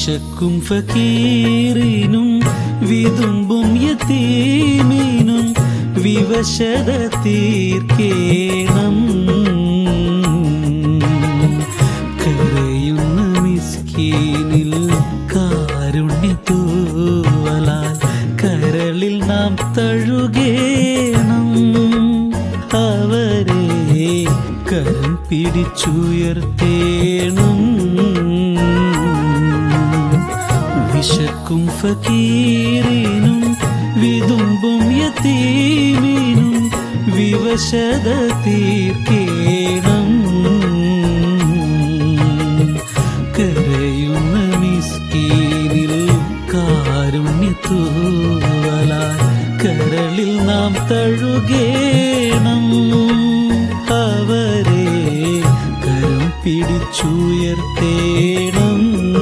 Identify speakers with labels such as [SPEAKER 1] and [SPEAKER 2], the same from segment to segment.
[SPEAKER 1] വിശക്കും ഫക്കീറിനും വിതുമ്പും യതീമിനും വിവശത തീർക്കേണം കരയുന്ന മിസ്കീനിൽ കാരുണ്യ തൂവലാൽ കരളിൽ നാം തഴുകേണം അവരെ കരം പിടിച്ചുയർത്തേണം വിശക്കും ഫക്കീറിനും വിതുമ്പും യതീമിനും വിവശത തീർക്കേണം കരയുന്ന മിസ്കീനിൽ കാരുണ്യ തൂവലാൽ കരളിൽ നാം തഴുകേണം അവരെ കരം പിടിച്ചുയർത്തേണം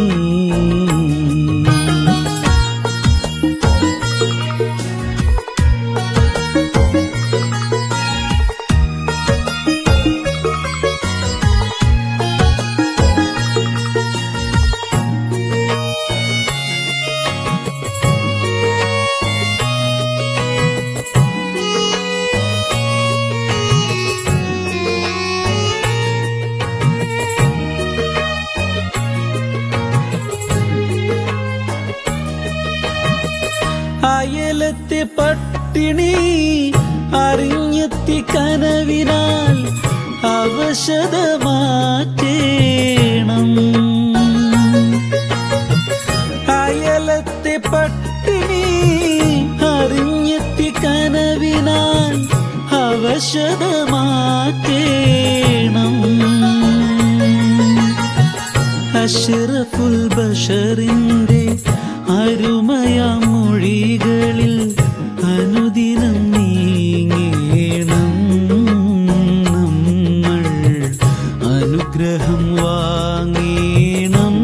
[SPEAKER 1] അയലത്തെ പട്ടിണി അറിഞ്ഞെത്തി കനവിനാൽ അവശത മാറ്റേണം അയലത്തെ പട്ടിണി അറിഞ്ഞെത്തി കനവിനാൽ അവശത മാറ്റേണം അഷ്റഫുൽ ബഷറിന്റെ അരുമയാം മൊഴികളിൽ അനുദിനം നീങ്ങേണം നമ്മൾ അനുഗ്രഹം വാങ്ങേണം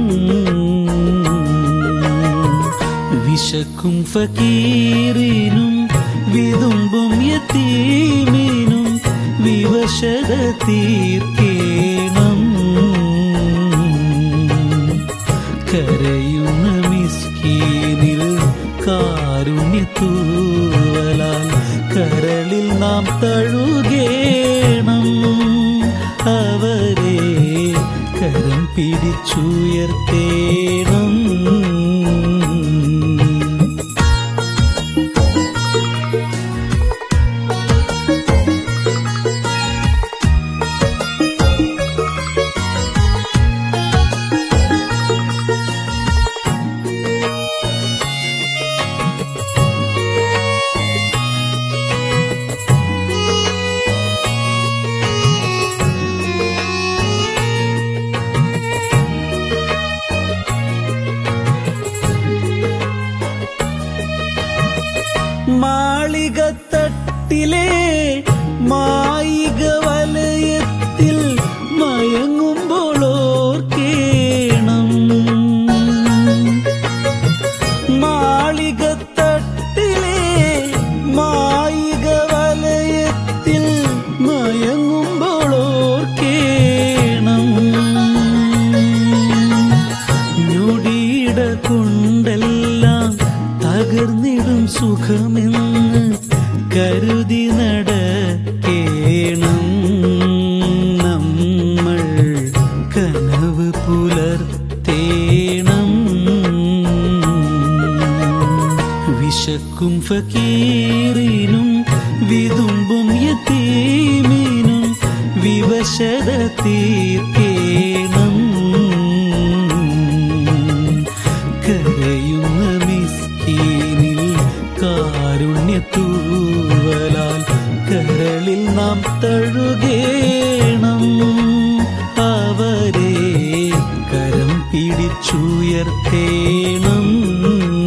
[SPEAKER 1] വിശക്കും ഫക്കീറിനും വിതുമ്പും യതീമിനും വിവശത തീർക്കേണം കരയുന്ന മിസ്കീനിൽ കാരുണ്യ തൂവലാൽ കരളിൽ നാം തഴുകേണം അവരെ കരം പിടിച്ചുയർത്തേണം മാളികത്തട്ടിലെ മായിക വലയത്തിൽ മയങ്ങുമ്പോൾ ഓർക്കേണം മാളികത്തട്ടിലെ മായിക വലയത്തിൽ മയങ്ങുമ്പോൾ ഓർക്കേണം ഞൊടിയിട കൊണ്ടെല്ലാം തകർന്നിടും സുഖമെന്ന് കരുതി നടക്കേണം നമ്മൾ കനവ് പുലർത്തേണം വിശക്കും ഫക്കീറിനും വിതുമ്പും യതീമിനും വിവശത തീർക്കേണം കരയുന്ന മിസ്കീനിൽ കാരുണ്യ തൂവലാൽ കരളിൽ നാം തഴുകേണം അവരെ കരം പിടിച്ചുയർത്തേണം